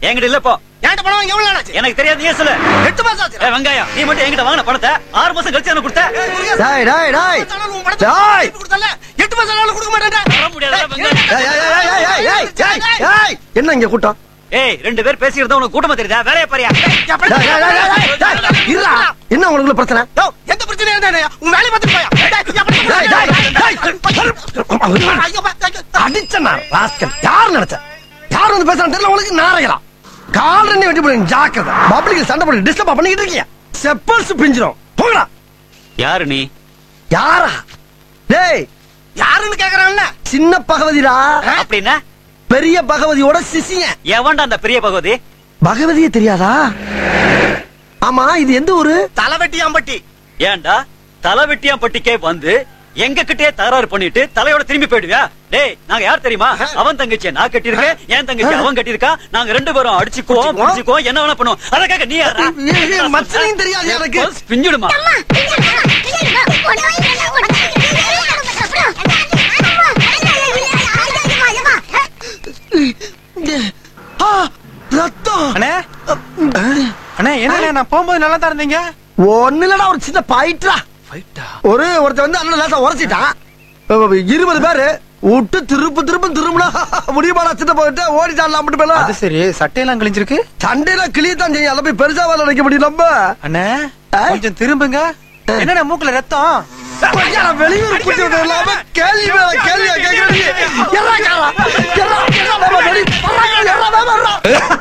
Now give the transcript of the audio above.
என்கிட்ட இல்ல இப்போ என்கிட்ட பணம் வாங்கி எவ்வளவு நாள் ஆச்சு எனக்கு தெரியாது நீ சொல்லு எட்டு மாசம் ஆச்சு ஏய் வெங்காயம் நீ மட்டும் என்கிட்ட வாங்கின பணத்தை ஆறு மாசம் கழிச்சு எனக்கு கொடுத்த டேய் டேய் டேய் உன் பணத்தை டேய் திருப்பி கொடுத்தல எட்டு மாசம் ஆனாலும் கொடுக்க மாட்டேன் தர முடியாதுடா, வெங்காயம். ஏய், ஏய், ஏய், ஏய், ஏய், ஏய், ஏய், ஏய், என்ன இங்க கூட்டம் ஏய் ரெண்டு பேர் பேசிக்கிறதா உனக்கு கூட்டமா தெரியுதா வேலையை பாரியா டேய், டேய், டேய், டேய், டேய், டேய், இருடா. என்ன உங்களுக்கு பிரச்சனை எந்த பிரச்சனையும் இருந்தானே உன் வேலையை பார்த்துட்டு போயா டேய், டேய், டேய். அடிச்சனா ராஸ்கல் யார் நினைச்ச யார் வந்து பேசுறான்னு தெரியல உங்களுக்கு நாரைகளா கால் ரெண்டு வெட்டி போடுங்க ஜாக்கிரதை பப்ளிக் சண்டை போட்டு டிஸ்டர்ப் பண்ணிக்கிட்டு இருக்கீங்க செப்பல்ஸ் பிஞ்சிரும் போங்கடா யாரு நீ யாரா டேய் யாருன்னு கேக்குறான்ல சின்ன பகவதிடா அப்படின்னா பெரிய பகவதியோட சிசிங்க எவன்டா அந்த பெரிய பகவதி பகவதியே தெரியாதா ஆமா இது எந்த ஊரு தலைவெட்டியாம்பட்டி ஏன்டா தலை வெட்டியாம் பட்டிக்கே வந்து எங்க கிட்டே தகராறு பண்ணிட்டு தலையோட திரும்பி போயிடுவியா டேய் நாங்க யார் தெரியுமா அவன் தங்கச்சியை நான் கட்டியிருக்கேன் என் தங்கச்சி அவன் கட்டியிருக்கா நாங்க ரெண்டு பேரும் அடிச்சுக்குவோம் புடிச்சுக்குவோம் என்ன வேணா பண்ணுவோம் அத கேட்க நீ யாரா மச்சனையும் தெரியாது எனக்கு பஸ் பிஞ்சிடுமா ஆ, ரத்தம் அண்ணே அண்ணே என்ன நான் போகும்போது நல்லா தான் இருந்தீங்க ஒண்ணு இல்லடா ஒரு சின்ன பாயிட்டா ஒரு ஒருத்தன் வந்து அண்ணன் லேசா உரைச்சிட்டான் இருபது பேரு விட்டு திருப்பு திரும்ப திரும்பினா முடியுமாடா சின்ன போயிட்டு ஓடிட்டான் மட்டும் பேல அது சரி சட்டையெல்லாம் கிழிஞ்சிருக்கு சண்டையில கிளியத்தான் செய்யும் அதை போய் பெருசா வேலை நினைக்க முடியும் நம்ம அண்ணே ஆ? கொஞ்சம் திரும்புங்க என்னண்ணே மூக்குல ரத்தம் ஐயா, நான் வெளியூர் கூட்டி விட்டு இல்லாம கேள்வி மேல கேள்வியா கேட்கறீங்க எறா காரா எறா எறா வெளி எறா வேமா, எறா